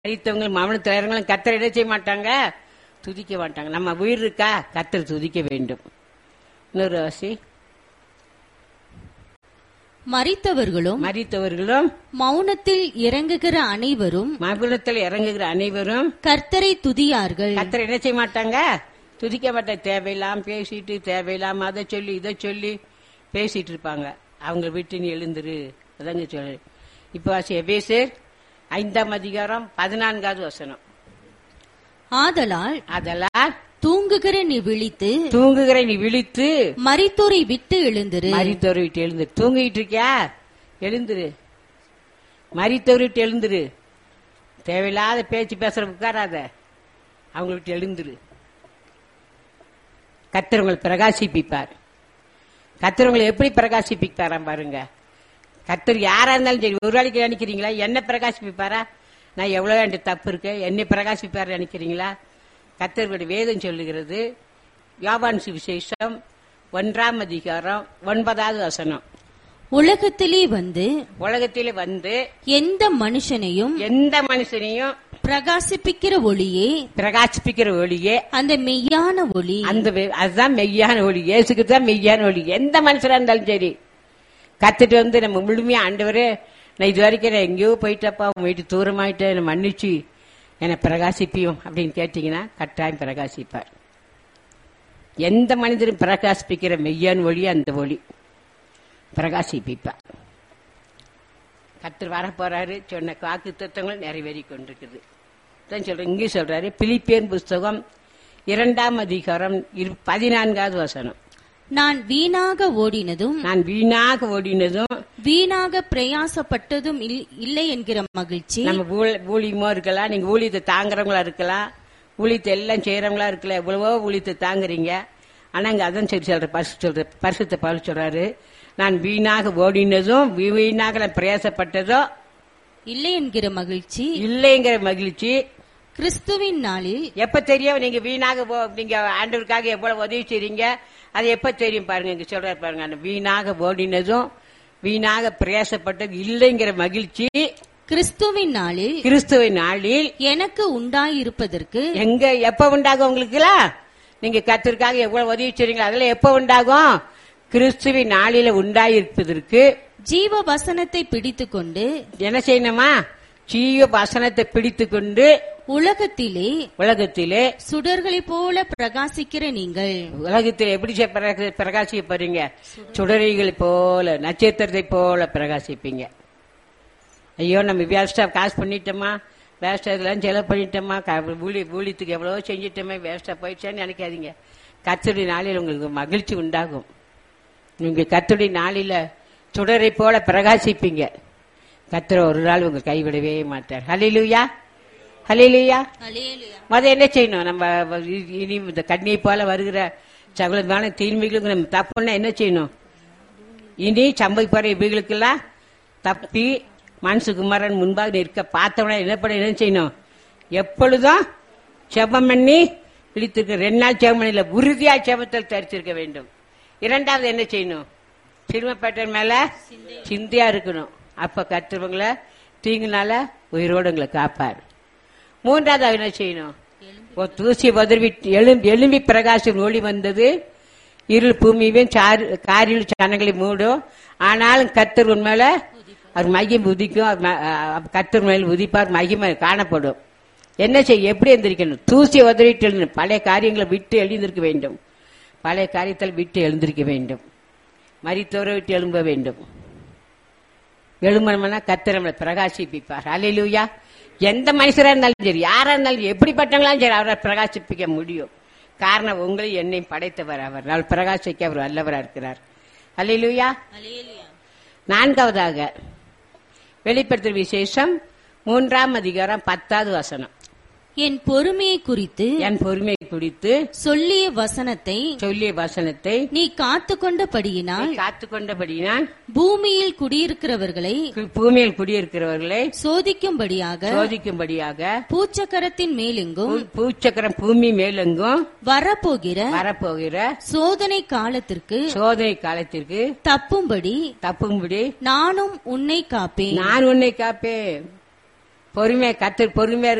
மறித்தவங்க மௌனத்தில் இறங்களும் கத்தர் என்ன செய்ய மாட்டாங்க துதிக்க மாட்டாங்க நம்ம உயிர் இருக்கா கத்தர் துதிக்க வேண்டும் இன்னொரு வாசி மரித்தவர்களும் மறித்தவர்களும் மௌனத்தில் இறங்குகிற அனைவரும் மகுனத்தில் இறங்குகிற அனைவரும் கர்த்தரை துதியார்கள் கத்தர் என்ன செய்ய மாட்டாங்க துதிக்க மாட்டாங்க தேவையில்லாம பேசிட்டு தேவையில்லாம அதை சொல்லி இதை சொல்லி பேசிட்டு இருப்பாங்க அவங்க விட்டு நீ எழுந்துரு அதாங்க சொல்லு இப்ப வாசி எபேசர் ஐந்தாம் அதிகாரம் பதினான்காவது வசனம் ஆதலால் அதெல்லாம் தூங்குகிற நீ விழித்து தூங்குகிற நீ விழித்து மரித்தோரை விட்டு எழுந்திரு மறித்தவரை விட்டு எழுந்துரு தூங்கிட்டு இருக்கியா எழுந்துரு மறித்தவரை விட்டு எழுந்துரு தேவையில்லாத பேச்சு பேசுற உட்காராத அவங்க விட்டு எழுந்துரு கத்தர் உங்களை பிரகாசிப்பிப்பார் கத்தர் உங்களை எப்படி பிரகாசிப்பிப்பாராம் பாருங்க கத்தர் யாரா இருந்தாலும் சரி ஒரு வேலைக்கு நினைக்கிறீங்களா என்ன பிரகாசிப்பிப்பாரா நான் எவ்வளவு என்கிட்ட தப்பு இருக்கு என்னை பிரகாசிப்பார் நினைக்கிறீங்களா கத்தர்களுடைய வேதம் சொல்லுகிறது யோவான் சுவிசேஷம் ஒன்றாம் அதிகாரம் ஒன்பதாவது வசனம் உலகத்திலே வந்து உலகத்திலே வந்து எந்த மனுஷனையும் எந்த மனுஷனையும் பிரகாசிப்பிக்கிற ஒளியே பிரகாசிப்பிக்கிற ஒளியே அந்த மெய்யான ஒளி அந்த வே- அதுதான் மெய்யான ஒளி இயேசுக்கு தான் மெய்யான ஒளி எந்த மனுஷனா இருந்தாலும் சரி கத்துட்டு வந்து நம்ம முழுமையா ஆண்டவரே நான் இது வரைக்கும் நான் எங்கேயோ போயிட்டப்பா உன் வீட்டு தூரமாயிட்டேன் என்னை மன்னிச்சு என்னை பிரகாசிப்பியும் அப்படின்னு கேட்டீங்கன்னா கட்டாயம் பிரகாசிப்பார் எந்த மனிதரும் பிரகாசிப்பிக்கிற மெய்யான ஒளி அந்த ஒளி பிரகாசிப்பிப்பார் கத்தர் வரப்போறாரு சொன்ன வாக்கு தத்துவங்கள் நிறைவேறி கொண்டிருக்குது தான் சொல்றேன் இங்கே சொல்றாரு பிலிப்பியன் புஸ்தகம் இரண்டாம் அதிகாரம் இரு- பதினான்காவது வசனம் நான் வீணாக ஓடினதும் நான் வீணாக ஓடினதும் வீணாக பிரயாசப்பட்டதும் இல்- இல்லை என்கிற மகிழ்ச்சி நம்ம ஊழ- ஊழியமோ இருக்கலாம் நீங்க ஊழியத்தை தாங்குறவங்களா இருக்கலாம் ஊழியத்தை எல்லாம் செய்யறவங்களா இருக்கலாம் எவ்வளவோ ஊழியத்தை தாங்குறீங்க ஆனா இங்க அதான் சொல்லி சொல்ற பரிசு சொல்ற பரிசுத்த பவுல் சொல்றாரு நான் வீணாக ஓடினதும் வீ- வீணாக நான் பிரயாசப்பட்டதோ இல்லை என்கிற மகிழ்ச்சி இல்லைங்கிற மகிழ்ச்சி கிறிஸ்துவின் நாளில் எப்ப தெரியும் நீங்க வீணாக போ- நீங்க ஆண்டவருக்காக எவ்வளவு உதவி செய்றீங்க அது எப்ப தெரியும் பாருங்க இங்க சொல்றாரு பாருங்க அந்த வீணாக ஓடினதும் வீணாக பிரயாசப்பட்டது இல்லைங்கிற மகிழ்ச்சி கிறிஸ்துவின் நாளில் கிறிஸ்துவின் நாளில் எனக்கு உண்டாயிருப்பதற்கு எங்க எப்ப உண்டாகும் உங்களுக்குலாம் நீங்க கத்திற்காக எவ்வளவு உதவி செய்றீங்க அதெல்லாம் எப்ப உண்டாகும் கிறிஸ்துவின் நாளில உண்டாயிருப்பதற்கு ஜீவ வசனத்தை பிடித்துக்கொண்டு என்ன செய்யணுமா ஜீவ வசனத்தை பிடித்து கொண்டு உலகத்திலே உலகத்திலே சுடர்களைப் போல பிரகாசிக்கிற நீங்கள் உலகத்தில் எப்படி செ- பிரகா- பிரகாசிக்க போறீங்க சுடரைகளை போல நட்சத்திரத்தை போல பிரகாசிப்பீங்க ஐயோ நம்ம வேஸ்டா காசு பண்ணிட்டோமா வேஸ்டா இதெல்லாம் செலவு பண்ணிட்டோமா க- ஊழி ஊழியத்துக்கு எவ்வளவோ செஞ்சிட்டோமே வேஸ்டா போயிடுச்சான்னு நினைக்காதீங்க கத்துடைய நாளில் உங்களுக்கு மகிழ்ச்சி உண்டாகும் நீங்க கத்துடைய நாளில சுடரை போல பிரகாசிப்பீங்க கத்திர ஒரு நாள் உங்க கைவிடவே மாட்டார் ஹலிலுயா ஹலிலுயா மத என்ன செய்யணும் நம்ம இ- இனி இந்த கண்ணியை போல வருகிற சகலமான தீமைகளுக்கு நம்ம தப்புன்னா என்ன செய்யணும் இனி சம்பவிப்பார இவைகளுக்கெல்லாம் தப்பி மனசுகுமாரன் முன்பாக நிற்க பார்த்தவன என்ன பண்ண என்ன செய்யணும் எப்பொழுதும் செபம் பண்ணி விழித்திருக்க ரெண்டு நாள் செபம் பண்ணல உறுதியா செபத்தில் தரிச்சிருக்க வேண்டும் இரண்டாவது என்ன செய்யணும் சிறுமப்பேட்டர் மேல சிந்தையா இருக்கணும் அப்ப கத்துறவங்கள தீங்குனால உயிரோடு உங்களை காப்பார் மூன்றாவது அவர் என்ன செய்யணும் ஒரு தூசி பதவி எழும்பி எழும்பி பிரகாசம் ஒளி வந்தது இருள் பூமியும் காரில் சனங்களை மூடும் ஆனாலும் கத்தர் உண்மையில அவர் மகிமை உதிக்கும் அவர் ம- அஹ் கத்தர் மேல் உதிப்பார் மகிமை காணப்படும் என்ன செய்ய எப்படி எந்திரிக்கணும் தூசி உதவிட்டு எழுந்தணும் பழைய காரியங்களை விட்டு எழுந்திருக்க வேண்டும் பழைய காரியத்தில் விட்டு எழுந்திருக்க வேண்டும் மரித்தோரை விட்டு எழும்ப வேண்டும் எழுமணம்னா கத்தர் நம்மளை பிரகாசிப்பிப்பார் அலையிலூயா எந்த மனுஷரா இருந்தாலும் சரி யாரா இருந்தாலும் சரி, எப்படிப்பட்டவங்களாலும் சரி அவரை பிரகாசிப்பிக்க முடியும் காரணம் உங்களை என்னையும் படைத்தவர் அவர் நான் பிரகாசிக்க அவர் வல்லவரா இருக்கிறார் அலையிலூயா நான்காவதாக வெளிப்படுத்தும் விசேஷம் மூன்றாம் அதிகாரம் பத்தாவது வசனம் என் பொறுமையை குறித்து என் பொறுமை குறித்து சொல்லிய வசனத்தை சொல்லிய வசனத்தை நீ காத்துக்கொண்டபடியினால் காத்து கொண்டபடியினால் பூமியில் குடியிருக்கிறவர்களை பூமியில் குடியிருக்கிறவர்களை சோதிக்கும்படியாக சோதிக்கும்படியாக பூச்சக்கரத்தின் மேலெங்கும் பூ- பூச்சக்கரம் பூமி மேலெங்கும் வரப்போகிற வரப்போகிற சோதனை காலத்திற்கு சோதனை காலத்திற்கு தப்பும்படி தப்பும்படி நானும் உன்னை காப்பேன் நான் உன்னை காப்பேன் பொறுமையா கத்து பொறுமையா